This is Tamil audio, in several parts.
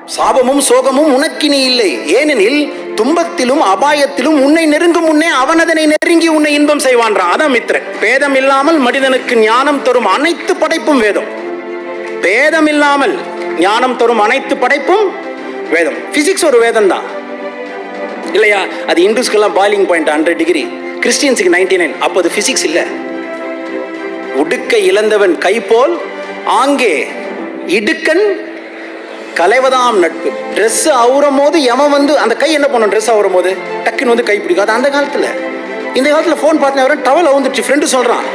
சாபமும் சோகமும் உனக்கினி இல்லை ஏனெனில் துன்பத்திலும் அபாயத்திலும் உன்னை நெருங்கும் முன்னே அவன் அதனை நெருங்கி உன்னை இன்பம் செய்வான்றான் அதான் மித்திரன் பேதம் இல்லாமல் மனிதனுக்கு ஞானம் தரும் அனைத்து படைப்பும் வேதம் பேதம் இல்லாமல் ஞானம் தரும் அனைத்து படைப்பும் வேதம் பிசிக்ஸ் ஒரு வேதம் தான் இல்லையா அது இந்துஸ்க்கெல்லாம் பாயிலிங் பாயிண்ட் ஹண்ட்ரட் டிகிரி கிறிஸ்டியன்ஸுக்கு நைன்டி நைன் அப்போ அது பிசிக்ஸ் இல்லை உடுக்கை இழந்தவன் கை போல் ஆங்கே இடுக்கன் கலைவதாம் நட்பு ட்ரெஸ் அவுறும் போது எவன் வந்து அந்த கை என்ன பண்ணும் ட்ரெஸ் அவுறும் போது டக்குன்னு வந்து கை பிடிக்கும் அது அந்த காலத்தில் இந்த காலத்தில் ஃபோன் பார்த்து வரேன் டவல் அவுந்துச்சு ஃப்ரெண்டு சொல்கிறான்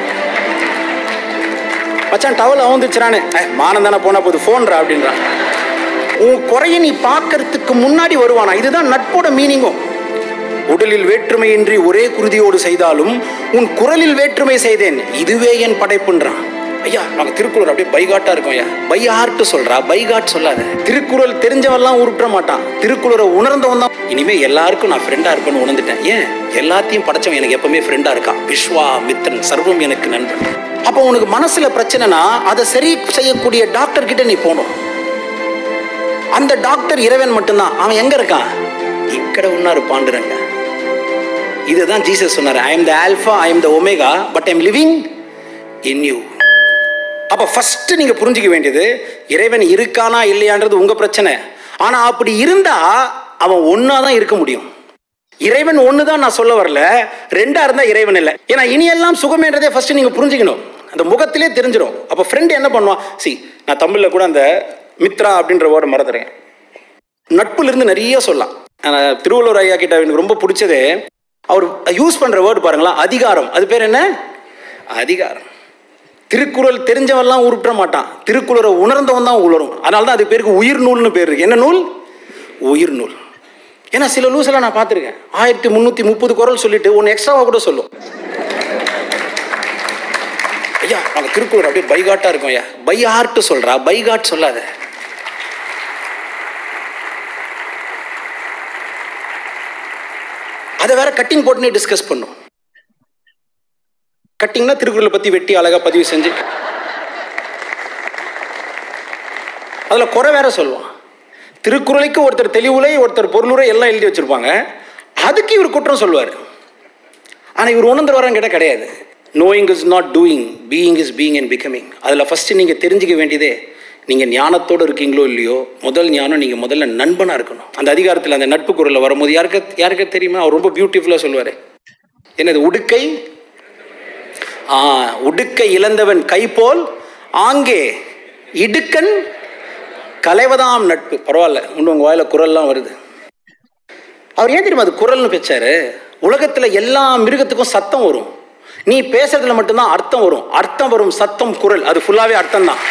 மச்சான் டவல் அவுந்துச்சுறானே மானம் தானே போனா போது ஃபோன்ரா அப்படின்றான் உன் குறைய நீ பார்க்கறதுக்கு முன்னாடி வருவானா இதுதான் நட்போட மீனிங்கும் உடலில் வேற்றுமையின்றி ஒரே குருதியோடு செய்தாலும் உன் குரலில் வேற்றுமை செய்தேன் இதுவே என் படைப்புன்றான் ஐயா நாங்கள் திருக்குறள் அப்படியே பைகாட்டா இருக்கோம் ஐயா பை ஹார்ட் சொல்றா பைகாட் சொல்லாத திருக்குறள் தெரிஞ்சவெல்லாம் உருப்பிட மாட்டான் திருக்குறளை உணர்ந்தவன் தான் இனிமே எல்லாருக்கும் நான் ஃப்ரெண்டா இருப்பேன்னு உணர்ந்துட்டேன் ஏன் எல்லாத்தையும் படைச்சவன் எனக்கு எப்பவுமே ஃப்ரெண்டா இருக்கான் விஸ்வா மித்ரன் சர்வம் எனக்கு நண்பன் அப்போ உனக்கு மனசுல பிரச்சனைனா அதை சரி செய்யக்கூடிய டாக்டர் கிட்ட நீ போகணும் அந்த டாக்டர் இறைவன் மட்டும்தான் அவன் எங்க இருக்கான் ఇక్కడ ఉన్నారు పాండురంగ இதுதான் ஜீசஸ் சொன்னார் I am the alpha I am the omega but I am living in you அப்ப ஃபர்ஸ்ட் நீங்க புரிஞ்சுக்க வேண்டியது இறைவன் இருக்கானா இல்லையான்றது உங்க பிரச்சனை ஆனா அப்படி இருந்தா அவன் ஒன்னா தான் இருக்க முடியும் இறைவன் ஒன்று தான் நான் சொல்ல வரல ரெண்டா இருந்தா இறைவன் இல்லை ஏன்னா இனியெல்லாம் சுகமேன்றதே ஃபர்ஸ்ட் நீங்க புரிஞ்சுக்கணும் அந்த முகத்திலே தெரிஞ்சிடும் அப்ப ஃப்ரெண்ட் என்ன பண்ணுவான் சி நான் தமிழ்ல கூட அந்த மித்ரா அப்படின்ற வேர்டை மறந்துறேன் நட்புல இருந்து நிறைய சொல்லலாம் ஆனா, திருவள்ளுவர் ஐயா கிட்ட எனக்கு ரொம்ப பிடிச்சதே அவர் யூஸ் பண்ற வேர்டு பாருங்களா அதிகாரம் அது பேர் என்ன அதிகாரம் திருக்குறள் தெரிஞ்சவன்லாம் உருப்பிட மாட்டான் திருக்குறளை உணர்ந்தவன் தான் உணரும் அதனால தான் அது பேருக்கு உயிர் நூல்னு பேர் இருக்கு என்ன நூல் உயிர் நூல் ஏன்னா சில லூஸ் எல்லாம் நான் பார்த்துருக்கேன் ஆயிரத்தி முந்நூற்றி முப்பது குரல் சொல்லிட்டு ஒன்று எக்ஸ்ட்ராவாக கூட சொல்லும் ஐயா நாங்கள் திருக்குறள் அப்படியே பைகாட்டா இருக்கோம் ஐயா பை ஹார்ட் சொல்றா பைகாட் சொல்லாத அதை வேற கட்டிங் போட்டுனே டிஸ்கஸ் பண்ணும் கட்டிங்னா திருக்குறளை பத்தி வெட்டி அழகா பதிவு செஞ்சு அதுல குறை வேற சொல்லுவான் திருக்குறளைக்கு ஒருத்தர் தெளிவுரை ஒருத்தர் பொருளுரை எல்லாம் எழுதி வச்சிருப்பாங்க அதுக்கு இவர் குற்றம் சொல்லுவார் ஆனா இவர் உணர்ந்து வரான்னு கேட்டால் கிடையாது knowing is not doing being is being and becoming அதில் ஃபர்ஸ்ட் நீங்க தெரிஞ்சுக்க வேண்டியதே நீங்க ஞானத்தோடு இருக்கீங்களோ இல்லையோ முதல் ஞானம் நீங்க முதல்ல நண்பனா இருக்கணும் அந்த அதிகாரத்தில் அந்த நட்பு குரலில் வரும்போது யாருக்கு யாருக்கு தெரியுமா அவர் ரொம்ப பியூட்டிஃபுல்லாக சொல்லுவார் என்னது உடுக்கை ஆ உடுக்கை இழந்தவன் கை போல் ஆங்கே இடுக்கன் கலைவதாம் நட்பு பரவாயில்ல இன்னும் உங்க வாயில குரல்லாம் வருது அவர் ஏன் தெரியுமா அது குரல்னு பேச்சாரு உலகத்துல எல்லா மிருகத்துக்கும் சத்தம் வரும் நீ பேசுறதுல மட்டும்தான் அர்த்தம் வரும் அர்த்தம் வரும் சத்தம் குரல் அது ஃபுல்லாவே அர்த்தம் தான்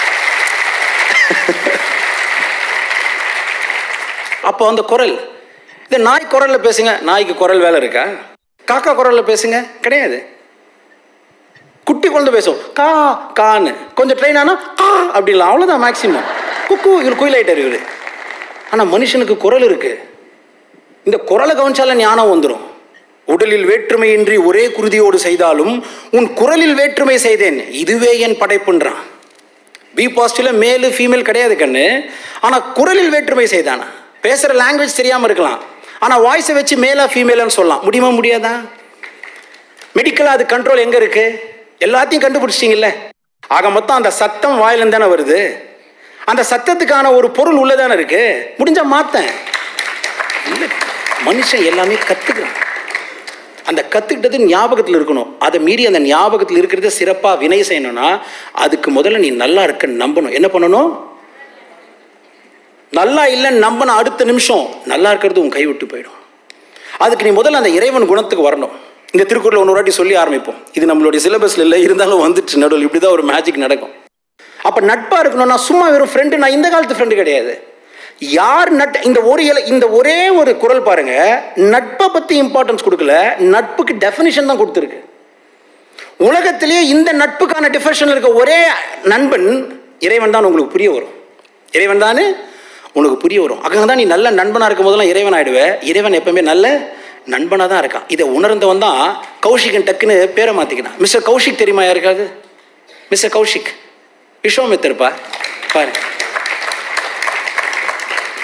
அப்போ அந்த குரல் இந்த நாய் குரல்ல பேசுங்க நாய்க்கு குரல் வேலை இருக்கா காக்கா குரல்ல பேசுங்க கிடையாது குட்டி குழந்தை பேசும் கா கான்னு கொஞ்சம் ட்ரெயின் ஆனால் கா அப்படிலாம் அவ்வளோதான் மேக்சிமம் குக்கு இவர் குயிலாயிட்டார் இவர் ஆனால் மனுஷனுக்கு குரல் இருக்கு இந்த குரலை கவனிச்சால ஞானம் வந்துடும் உடலில் வேற்றுமையின்றி ஒரே குருதியோடு செய்தாலும் உன் குரலில் வேற்றுமை செய்தேன் இதுவே என் படைப்புன்றான் பி பாசிட்டிவ்ல மேலு ஃபீமேல் கிடையாது கண்ணு ஆனால் குரலில் வேற்றுமை செய்தானா பேசுகிற லாங்குவேஜ் தெரியாமல் இருக்கலாம் ஆனால் வாய்ஸை வச்சு மேலா ஃபீமேலான்னு சொல்லலாம் முடியுமா முடியாதா மெடிக்கலாக அது கண்ட்ரோல் எங்கே இருக்கு எல்லாத்தையும் கண்டுபிடிச்சிட்டிங்கல்ல ஆக மொத்தம் அந்த சத்தம் வாயிலிருந்து தானே வருது அந்த சத்தத்துக்கான ஒரு பொருள் உள்ளதானே இருக்கு முடிஞ்சா மாத்தேன் இல்லை மனுஷன் எல்லாமே கத்துக்கிறான் அந்த கத்துக்கிட்டது ஞாபகத்தில் இருக்கணும் அதை மீறி அந்த ஞாபகத்தில் இருக்கிறத சிறப்பாக வினை செய்யணும்னா அதுக்கு முதல்ல நீ நல்லா இருக்க நம்பணும் என்ன பண்ணணும் நல்லா இல்லைன்னு நம்பின அடுத்த நிமிஷம் நல்லா இருக்கிறது உன் கை விட்டு போயிடும் அதுக்கு நீ முதல்ல அந்த இறைவன் குணத்துக்கு வரணும் இந்த திருக்குறள் ஒன்று வாட்டி சொல்லி ஆரம்பிப்போம் இது நம்மளுடைய சிலபஸ்ல இல்லை இருந்தாலும் வந்துட்டு நடுவில் இப்படி தான் ஒரு மேஜிக் நடக்கும் அப்போ நட்பாக இருக்கணும்னா சும்மா வெறும் ஃப்ரெண்டு நான் இந்த காலத்து ஃப்ரெண்டு கிடையாது யார் நட் இந்த ஒரு இல இந்த ஒரே ஒரு குரல் பாருங்க நட்பை பற்றி இம்பார்ட்டன்ஸ் கொடுக்கல நட்புக்கு டெஃபினிஷன் தான் கொடுத்துருக்கு உலகத்திலேயே இந்த நட்புக்கான டெஃபினேஷன் இருக்க ஒரே நண்பன் இறைவன் தான் உங்களுக்கு புரிய வரும் இறைவன் தானே உனக்கு புரிய வரும் அங்கே தான் நீ நல்ல நண்பனாக இருக்கும் போதெல்லாம் இறைவன் ஆயிடுவே இறைவன் எப்பவுமே நல்ல நண்பனாக தான் இருக்கான் இதை உணர்ந்தவன் தான் கௌஷிகன் டக்குன்னு பேரை மாற்றிக்கினான் மிஸ்டர் கௌஷிக் தெரியுமா யாருக்காவது மிஸ்டர் கௌஷிக் விஸ்வாமித்திருப்பா பாரு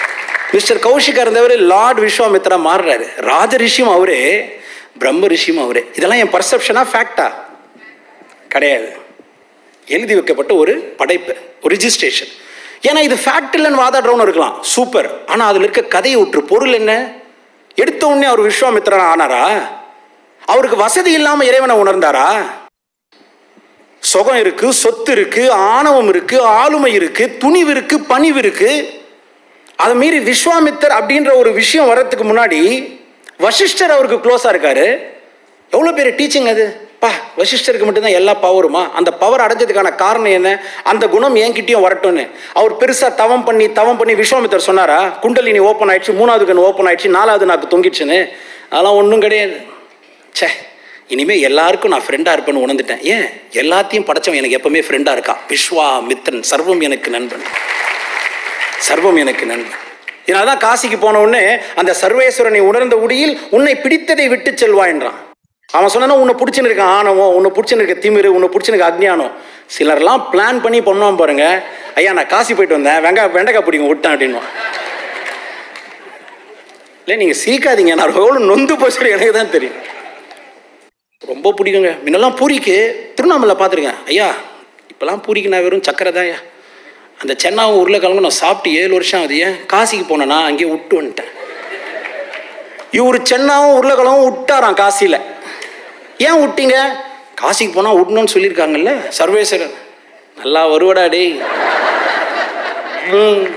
மிஸ்டர் கௌஷிகா இருந்தவர் லார்ட் விஸ்வாமித்ரா மாறுறாரு ராஜ ரிஷியும் அவரே பிரம்ம ரிஷியும் அவரே இதெல்லாம் என் பர்செப்ஷனா ஃபேக்டா கிடையாது எழுதி வைக்கப்பட்ட ஒரு படைப்பு ஒரு ரிஜிஸ்ட்ரேஷன் ஏன்னா இது ஃபேக்ட் இல்லைன்னு வாதாடுறவனு இருக்கலாம் சூப்பர் ஆனால் அதில் இருக்க கதையை விட்டுரு பொருள் என்ன எடுத்த உடனே அவர் விஸ்வாமித்திரன் ஆனாரா அவருக்கு வசதி இல்லாமல் இறைவனை உணர்ந்தாரா சுகம் இருக்கு சொத்து இருக்கு ஆணவம் இருக்கு ஆளுமை இருக்கு துணிவு இருக்கு பணிவு இருக்கு அதை மீறி விஸ்வாமித்தர் அப்படின்ற ஒரு விஷயம் வர்றதுக்கு முன்னாடி வசிஷ்டர் அவருக்கு க்ளோஸாக இருக்காரு எவ்வளோ பெரிய டீச்சிங் அது பா வசிஷ்டருக்கு மட்டும்தான் எல்லா பவருமா அந்த பவர் அடைஞ்சதுக்கான காரணம் என்ன அந்த குணம் என்கிட்டயும் வரட்டும்னு அவர் பெருசாக தவம் பண்ணி தவம் பண்ணி விஸ்வாமித்தர் சொன்னாரா குண்டலினி ஓப்பன் ஆயிடுச்சு மூணாவது கண் ஓப்பன் ஆயிடுச்சு நாலாவது நாக்கு தொங்கிடுச்சுன்னு அதெல்லாம் ஒன்றும் கிடையாது ச்சே இனிமே எல்லாருக்கும் நான் ஃப்ரெண்டாக இருப்பேன்னு உணர்ந்துட்டேன் ஏன் எல்லாத்தையும் படைச்சவன் எனக்கு எப்பவுமே ஃப்ரெண்டாக இருக்கான் விஸ்வா மித்ரன் சர்வம் எனக்கு நண்பன் சர்வம் எனக்கு நண்பன் இதனால தான் காசிக்கு போன உடனே அந்த சர்வேஸ்வரனை உணர்ந்த உடியில் உன்னை பிடித்ததை விட்டு செல்வாயின்றான் அவன் சொன்னா உன்னை பிடிச்சுன்னு இருக்க ஆணவம் உன்னை பிடிச்சுன்னு இருக்க திமிரு உன்னை பிடிச்சுன்னு இருக்க அஜ்ஞானம் சிலர்லாம் பிளான் பண்ணி பண்ணுவான் பாருங்க ஐயா நான் காசி போயிட்டு வந்தேன் வெங்கா வெண்டைக்காய் பிடிக்கும் விட்டேன் அப்படின்வான் இல்லை நீங்கள் சீக்காதீங்க நான் எவ்வளோ நொந்து போச்சு எனக்கு தான் தெரியும் ரொம்ப பிடிக்குங்க முன்னெல்லாம் பூரிக்கு திருவண்ணாமலை பார்த்துருக்கேன் ஐயா இப்போலாம் பூரிக்கு நான் வெறும் சக்கரை தான் ஐயா அந்த சென்னாவும் உருளைக்கிழங்கு நான் சாப்பிட்டு ஏழு வருஷம் ஆகுது ஏன் காசிக்கு போனேன்னா அங்கேயே விட்டு வந்துட்டேன் இவர் சென்னாவும் உருளைக்கிழங்கும் விட்டாராம் காசியில் ஏன் விட்டீங்க காசிக்கு போனால் விடணும்னு சொல்லியிருக்காங்கல்ல சர்வேஸ்வரன் நல்லா வருவடா டேய் ம்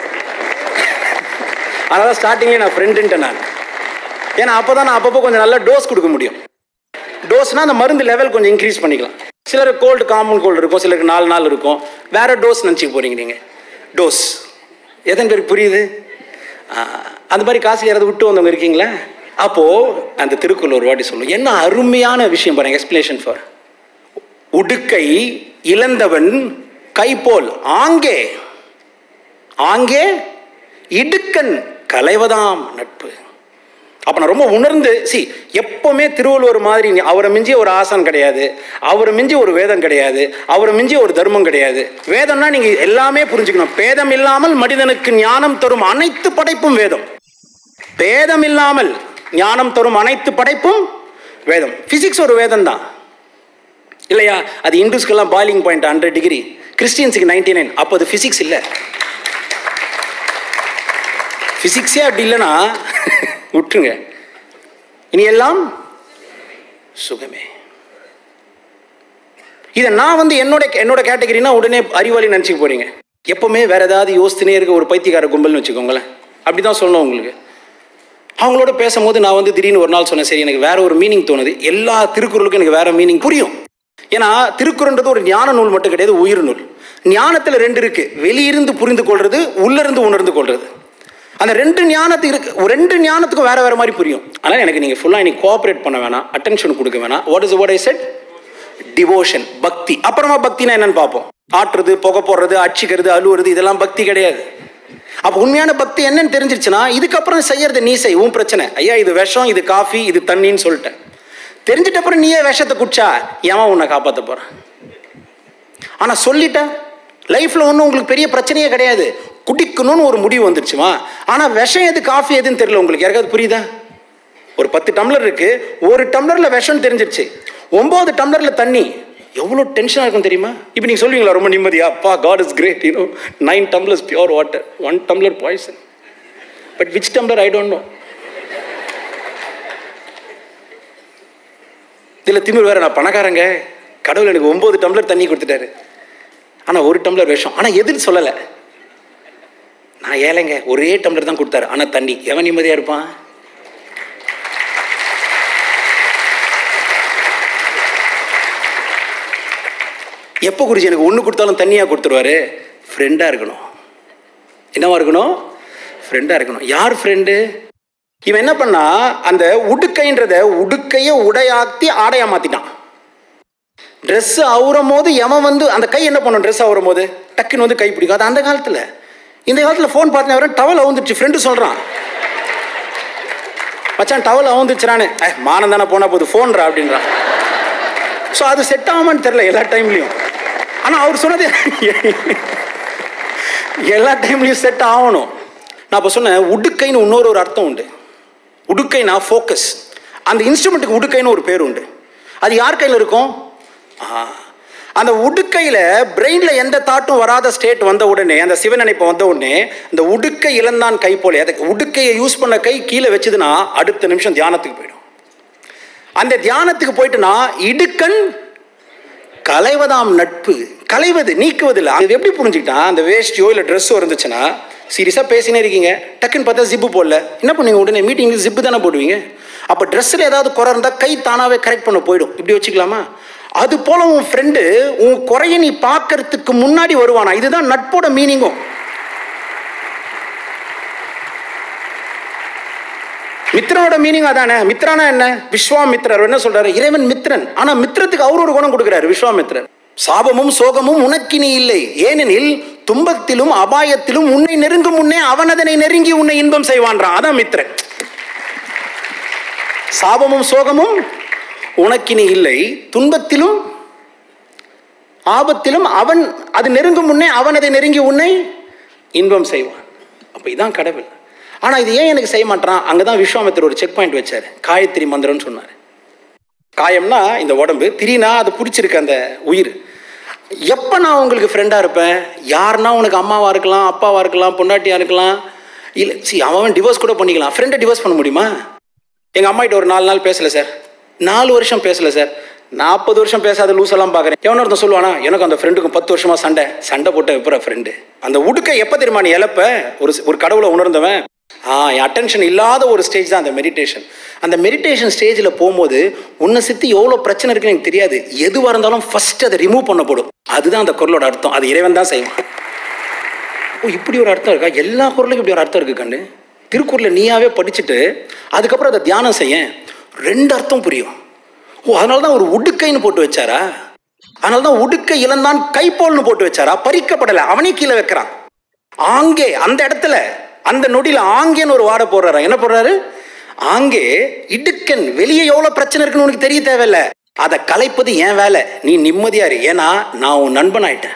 அதனால் ஸ்டார்டிங்லேயே நான் ஃப்ரெண்டுன்ட்டேன் நான் ஏன்னா அப்போ தான் நான் அப்பப்போ கொஞ்சம் நல்லா டோஸ் கொடுக்க முடியும் டோஸ்னால் அந்த மருந்து லெவல் கொஞ்சம் இன்க்ரீஸ் பண்ணிக்கலாம் சிலருக்கு கோல்டு காமன் கோல்டு இருக்கும் சிலருக்கு நாலு நாள் இருக்கும் வேற டோஸ் நினச்சிக்க போகிறீங்க நீங்கள் டோஸ் எத்தனை பேருக்கு புரியுது ஆ, அந்த மாதிரி காசில் யாராவது விட்டு வந்தவங்க இருக்கீங்களா அப்போது அந்த திருக்குறள் ஒரு வாட்டி சொல்லும் என்ன அருமையான விஷயம் பாருங்க எக்ஸ்பிளேஷன் ஃபார் உடுக்கை இழந்தவன் கைபோல் ஆங்கே ஆங்கே இடுக்கன் கலைவதாம் நட்பு அப்போ நான் ரொம்ப உணர்ந்து சி எப்பவுமே திருவள்ளுவர் மாதிரி நீ- அவரை மிஞ்சி ஒரு ஆசான் கிடையாது அவரை மிஞ்சி ஒரு வேதம் கிடையாது அவரை மிஞ்சி ஒரு தர்மம் கிடையாது வேதம்னா நீங்க எல்லாமே புரிஞ்சுக்கணும் பேதம் இல்லாமல் மனிதனுக்கு ஞானம் தரும் அனைத்து படைப்பும் வேதம் பேதம் இல்லாமல் ஞானம் தரும் அனைத்து படைப்பும் வேதம் பிசிக்ஸ் ஒரு வேதம் தான் இல்லையா அது இந்துஸ்க்கெல்லாம் பாயிலிங் பாயிண்ட் ஹண்ட்ரட் டிகிரி கிறிஸ்டியன்ஸுக்கு நைன்டி நைன் அப்போ அது ஃபிசிக்ஸ் இல்லை ஃபிசிக்ஸே அப்படி இல்லைன்னா விட்டுருங்க இனி எல்லாம் சுகமே இதை நான் வந்து என்னோட என்னோட கேட்டகரினா உடனே அறிவாளி நினச்சிக்க போறீங்க எப்பவுமே வேற ஏதாவது யோசித்துனே இருக்க ஒரு பைத்தியக்கார கும்பல்னு வச்சுக்கோங்களேன் அப்படி தான் சொல்லணும் உங்களுக்கு அவங்களோட பேசும்போது நான் வந்து திடீர்னு ஒரு நாள் சொன்னேன் சரி எனக்கு வேற ஒரு மீனிங் தோணுது எல்லா திருக்குறளுக்கும் எனக்கு வேற மீனிங் புரியும் ஏன்னா திருக்குறள்ன்றது ஒரு ஞான நூல் மட்டும் கிடையாது உயிர் நூல் ஞானத்துல ரெண்டு இருக்கு வெளியிருந்து புரிந்து கொள்றது உள்ளிருந்து உணர்ந்து கொள்றது அந்த ரெண்டு ஞானத்துக்கு இருக்கு ஒரு ரெண்டு ஞானத்துக்கும் வேற வேற மாதிரி புரியும் ஆனால் எனக்கு நீங்க ஃபுல்லா இன்னைக்கு கோஆப்ரேட் பண்ண வேணாம் அட்டென்ஷன் கொடுக்க வேணாம் what is what I said devotion பக்தி அப்புறமா பக்தினா என்னன்னு பார்ப்போம் ஆட்டுறது புகை போடுறது அடிச்சுக்கிறது அழுவுறது இதெல்லாம் பக்தி கிடையாது அப்போ உண்மையான பக்தி என்னன்னு தெரிஞ்சிருச்சுன்னா இதுக்கப்புறம் செய்யறது நீ செய் உன் பிரச்சனை ஐயா இது விஷம் இது காஃபி இது தண்ணின்னு சொல்லிட்டேன் தெரிஞ்சிட்ட அப்புறம் நீயே விஷத்தை குடிச்சா ஏன் உன்னை காப்பாற்ற போறான் ஆனா சொல்லிட்டேன் லைஃப்ல ஒன்றும் உங்களுக்கு பெரிய பிரச்சனையே கிடையாது குடிக்கணும்னு ஒரு முடிவு வந்துருச்சுமா ஆனா விஷம் எது காஃபி எதுன்னு தெரியல உங்களுக்கு யாருக்காவது புரியுதா ஒரு பத்து டம்ளர் இருக்கு ஒரு டம்ளர்ல விஷம் தெரிஞ்சிருச்சு ஒன்பது டம்ளர்ல தண்ணி எவ்வளோ டென்ஷனாக இருக்கும் தெரியுமா இப்போ நீங்கள் சொல்லுவீங்களா ரொம்ப நிம்மதியா அப்பா God is great you know nine tumblers pure water one tumbler poison but which tumbler I don't know இதில் திமிர் வேற நான் பணக்காரங்க கடவுள் எனக்கு ஒன்பது டம்ளர் தண்ணி கொடுத்துட்டாரு ஆனால் ஒரு டம்ளர் விஷம் ஆனால் எதுன்னு சொல்லலை நான் ஏழைங்க ஒரே டம்ளர் தான் கொடுத்தாரு ஆனால் தண்ணி எவன் நிம்மதியாக இருப்பான் எப்போ குடிச்சு எனக்கு ஒன்று கொடுத்தாலும் தண்ணியாக கொடுத்துருவாரு ஃப்ரெண்டாக இருக்கணும் என்னவா இருக்கணும் ஃப்ரெண்டாக இருக்கணும் யார் ஃப்ரெண்டு இவன் என்ன பண்ணா அந்த உடுக்கைன்றத உடுக்கையை உடையாக்கி ஆடையா மாத்திட்டான் ட்ரெஸ் அவுறும் போது எவன் வந்து அந்த கை என்ன பண்ணும் ட்ரெஸ் அவுறும் போது டக்குன்னு வந்து கை பிடிக்கும் அது அந்த காலத்தில் இந்த காலத்தில் ஃபோன் பார்த்தேன் அவரன் டவல் அவுந்துருச்சு ஃப்ரெண்டு சொல்கிறான் மச்சான் டவல் அவுந்துச்சுறானு ஏ மானம் தானே போனால் போது ஃபோன்ரா அப்படின்றான் ஸோ அது செட் ஆகுமான்னு தெரில எல்லா டைம்லையும் ஆனால் அவர் சொன்னது எல்லா டைம்லையும் செட் ஆகணும் நான் இப்போ சொன்னேன் உடுக்கைன்னு இன்னொரு ஒரு அர்த்தம் உண்டு உடுக்கைனா ஃபோக்கஸ் அந்த இன்ஸ்ட்ருமெண்ட்டுக்கு உடுக்கைன்னு ஒரு பேர் உண்டு அது யார் கையில் இருக்கும் ஆ, அந்த உடுக்கையில் பிரெயினில் எந்த தாட்டும் வராத ஸ்டேட் வந்த உடனே அந்த சிவநினைப்பு வந்த உடனே இந்த உடுக்கை இழந்தான் கை போல அதை உடுக்கையை யூஸ் பண்ண கை கீழே வச்சதுன்னா அடுத்த நிமிஷம் தியானத்துக்கு போயிடும் அந்த தியானத்துக்கு போயிட்டுனா இடுக்கண் களைவதாம் நட்பு களைவது நீக்குவது இல்லை அது எப்படி புரிஞ்சுக்கிட்டான் அந்த வேஸ்டியோ இல்லை ட்ரெஸ்ஸோ இருந்துச்சுன்னா சீரியஸாக பேசினே இருக்கீங்க டக்குன்னு பார்த்தா ஜிப்பு போடல என்ன பண்ணுவீங்க உடனே மீட்டிங்க்கு ஜிப்பு தானே போடுவீங்க அப்போ ட்ரெஸ்ஸில் ஏதாவது குறை இருந்தால் கை தானாகவே கரெக்ட் பண்ண போயிடும் இப்படி வச்சுக்கலாமா அது போல உன் ஃப்ரெண்டு உன் குறைய நீ பார்க்கறதுக்கு முன்னாடி வருவானா இதுதான் நட்போட மீனிங்கும் மித்ரனோட மீனிங் அதானே மித்ரானா என்ன விஸ்வாமித்ரர் என்ன சொல்றாரு இறைவன் மித்ரன் ஆனா மித்ரத்துக்கு அவர் ஒரு குணம் கொடுக்கிறாரு விஸ்வாமித்ரர் சாபமும் சோகமும் உனக்கினி இல்லை ஏனெனில் துன்பத்திலும் அபாயத்திலும் உன்னை நெருங்கும் முன்னே அவன் அதனை நெருங்கி உன்னை இன்பம் செய்வான்றான் அதான் மித்ரன் சாபமும் சோகமும் உனக்கினி இல்லை துன்பத்திலும் ஆபத்திலும் அவன் அது நெருங்கும் முன்னே அவன் அதை நெருங்கி உன்னை இன்பம் செய்வான் அப்போ இதான் கடவுள் ஆனால் இது ஏன் எனக்கு செய்ய மாட்டான் அங்கே தான் விஸ்வாமித்திர ஒரு செக் பாயிண்ட் வச்சார் காயத்ரி மந்திரம்னு சொன்னார் காயம்னா இந்த உடம்பு திரினா அது பிடிச்சிருக்கு அந்த உயிர் எப்போ நான் உங்களுக்கு ஃப்ரெண்டாக இருப்பேன் யாருன்னா உனக்கு அம்மாவாக இருக்கலாம் அப்பாவாக இருக்கலாம் பொண்டாட்டியாக இருக்கலாம் இல்லை சி அவன் டிவோர்ஸ் கூட பண்ணிக்கலாம் ஃப்ரெண்டை டிவோர்ஸ் பண்ண முடியுமா எங்கள் அம்மாகிட்ட ஒரு நாலு நாள் பேசலை சார் நாலு வருஷம் பேசலை சார் நாற்பது வருஷம் பேசாத லூசெல்லாம் பார்க்குறேன் எவனோ ஒருத்தன் சொல்லுவானா எனக்கு அந்த ஃப்ரெண்டுக்கும் பத்து வருஷமா சண்டை சண்டை போட்ட வைப்புற ஃப்ரெண்டு அந்த உடுக்கை எப்போ தெரியுமா நீ இழப்ப ஒரு ஒரு கடவுளை உணர்ந்தவன் ஆ என் அட்டென்ஷன் இல்லாத ஒரு ஸ்டேஜ் தான் அந்த மெடிடேஷன் அந்த மெடிடேஷன் ஸ்டேஜில் போகும்போது உன்னை சுற்றி எவ்வளோ பிரச்சனை இருக்குன்னு எனக்கு தெரியாது எதுவாக இருந்தாலும் ஃபர்ஸ்ட் அதை ரிமூவ் பண்ணப்படும் அதுதான் அந்த குரலோட அர்த்தம் அது இறைவன் தான் செய்வான் ஓ இப்படி ஒரு அர்த்தம் இருக்கா எல்லா குரலுக்கும் இப்படி ஒரு அர்த்தம் இருக்கு கண்ணு திருக்குறளை நீயாவே படிச்சுட்டு அதுக்கப்புறம் அதை தியானம் செய்ய ரெண்டு அர்த்தம் புரியும் ஓ அதனால தான் ஒரு உடுக்கைன்னு போட்டு வச்சாரா அதனால தான் உடுக்கை இழந்தான் கைப்போல்னு போட்டு வச்சாரா பறிக்கப்படலை அவனே கீழே வைக்கிறான் ஆங்கே அந்த இடத்துல அந்த நொடியில் ஆங்கேன்னு ஒரு வாடை போடுறாரு என்ன போடுறாரு ஆங்கே இடுக்கன் வெளியே எவ்வளோ பிரச்சனை இருக்குன்னு உனக்கு தெரிய தேவையில்ல அதை கலைப்பது என் வேலை நீ நிம்மதியா இரு ஏன்னா நான் உன் நண்பன் ஆயிட்டேன்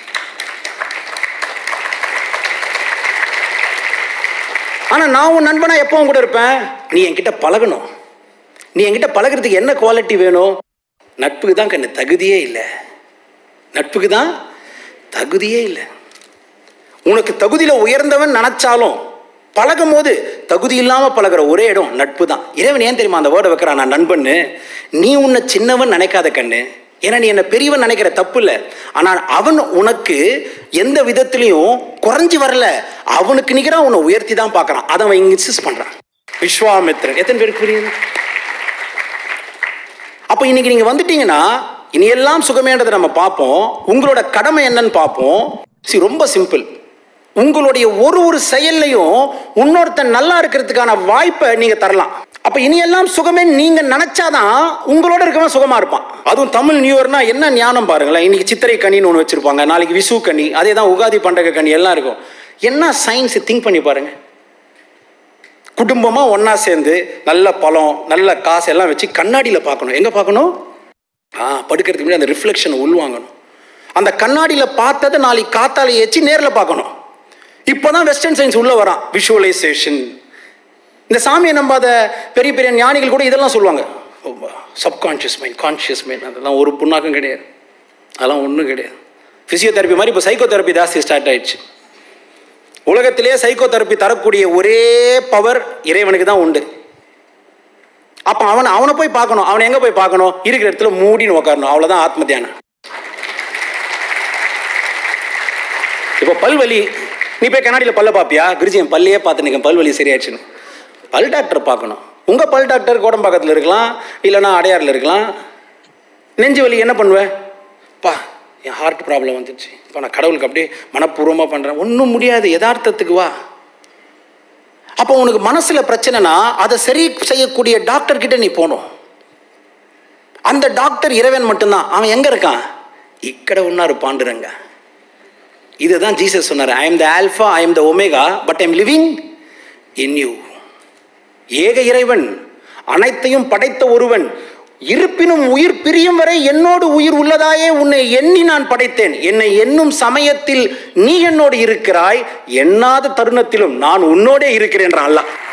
ஆனால் நான் உன் நண்பனா எப்பவும் கூட இருப்பேன் நீ என்கிட்ட பழகணும் நீ என்கிட்ட பழகுறதுக்கு என்ன குவாலிட்டி வேணும் நட்புக்கு தான் கண்ணு தகுதியே இல்லை நட்புக்கு தான் தகுதியே இல்லை உனக்கு தகுதியில் உயர்ந்தவன் நினைச்சாலும் பழகும் போது தகுதி இல்லாமல் பழகுற ஒரே இடம் நட்பு தான் இறைவன் ஏன் தெரியுமா அந்த வேர்டை வைக்கிறான் நான் நண்பன்னு நீ உன்னை சின்னவன் நினைக்காத கண்ணு ஏன்னா நீ என்ன பெரியவன் நினைக்கிற தப்பு இல்லை ஆனால் அவன் உனக்கு எந்த விதத்திலையும் குறைஞ்சி வரல அவனுக்கு நிகராக உன்னை உயர்த்தி தான் பார்க்குறான் அதை அவன் இங்கே இன்சிஸ்ட் பண்ணுறான் விஸ்வாமித்ரன் எத்தனை பேருக்கு புரியுது அப்போ இன்னைக்கு நீங்கள் வந்துட்டீங்கன்னா இனி எல்லாம் சுகமேன்றதை நம்ம பார்ப்போம் உங்களோட கடமை என்னன்னு பார்ப்போம் சி ரொம்ப சிம்பிள் உங்களுடைய ஒரு ஒரு செயல்லையும் இன்னொருத்தன் நல்லா இருக்கிறதுக்கான வாய்ப்பை நீங்கள் தரலாம் அப்போ இனியெல்லாம் சுகமே நீங்கள் நினச்சாதான் உங்களோட இருக்கவன் சுகமாக இருப்பான் அதுவும் தமிழ் நியூ இயர்னா என்ன ஞானம் பாருங்களேன் இன்னைக்கு சித்திரை கனின்னு ஒன்று வச்சுருப்பாங்க நாளைக்கு விசு கனி அதே தான் உகாதி பண்டக கனி எல்லாம் இருக்கும் என்ன சயின்ஸ் திங்க் பண்ணி பாருங்க குடும்பமாக ஒன்றா சேர்ந்து நல்ல பழம் நல்ல காசு எல்லாம் வச்சு கண்ணாடியில் பார்க்கணும் எங்கே பார்க்கணும் ஆ படுக்கிறதுக்கு முன்னாடி அந்த ரிஃப்ளெக்ஷனை உள்வாங்கணும் அந்த கண்ணாடியில் பார்த்ததை நாளைக்கு காத்தால ஏற்றி நேரில் பார்க்கணும் இப்போ தான் வெஸ்டர்ன் சயின்ஸ் உள்ளே வரான் விஷுவலைசேஷன் இந்த சாமியை நம்பாத பெரிய பெரிய ஞானிகள் கூட இதெல்லாம் சொல்லுவாங்க சப்கான்ஷியஸ் மைண்ட் கான்ஷியஸ் மைண்ட் அதெல்லாம் ஒரு புண்ணாக்கம் கிடையாது அதெல்லாம் ஒன்றும் கிடையாது ஃபிசியோதெரப்பி மாதிரி இப்போ சைக்கோ தெரப்பி ஜாஸ்தி ஸ்டார்ட் ஆயிடுச்சு உலகத்திலேயே சைக்கோ தெரப்பி தரக்கூடிய ஒரே பவர் இறைவனுக்கு தான் உண்டு அப்போ அவன் அவனை போய் பார்க்கணும் அவனை எங்கே போய் பார்க்கணும் இருக்கிற இடத்துல மூடின்னு உட்காரணும் அவ்வளோதான் ஆத்ம தியானம் இப்போ பல்வலி நீ போய் கண்ணாடியில் பல்ல பார்ப்பியா குருஜி என் பல்லையே பார்த்து நிற்க பல்வலி சரியாச்சுன்னு பல் டாக்டர் பார்க்கணும் உங்கள் பல் டாக்டர் கோடம்பாக்கத்தில் இருக்கலாம் இல்லைன்னா அடையாறில் இருக்கலாம் நெஞ்சு வலி என்ன பண்ணுவேன் பா என் ஹார்ட் ப்ராப்ளம் வந்துடுச்சு இப்போ நான் கடவுளுக்கு அப்படியே மனப்பூர்வமாக பண்ணுறேன் ஒன்றும் முடியாது யதார்த்தத்துக்கு வா அப்போ உனக்கு மனசில் பிரச்சனைனா அதை சரி செய்யக்கூடிய டாக்டர் கிட்ட நீ போகணும் அந்த டாக்டர் இறைவன் மட்டும்தான் அவன் எங்கே இருக்கான் இக்கட உன்னாரு பாண்டுறங்க இதுதான் ஜீசஸ் சொன்னார் I am the alpha I am the omega but I'm living in you ஏக இறைவன் அனைத்தையும் படைத்த ஒருவன் இருப்பினும் உயிர் பிரியும் வரை என்னோடு உயிர் உள்ளதாயே உன்னை எண்ணி நான் படைத்தேன் என்னை எண்ணும் சமயத்தில் நீ என்னோடு இருக்கிறாய் எண்ணாத தருணத்திலும் நான் உன்னோடே இருக்கிறேன் அல்லாஹ்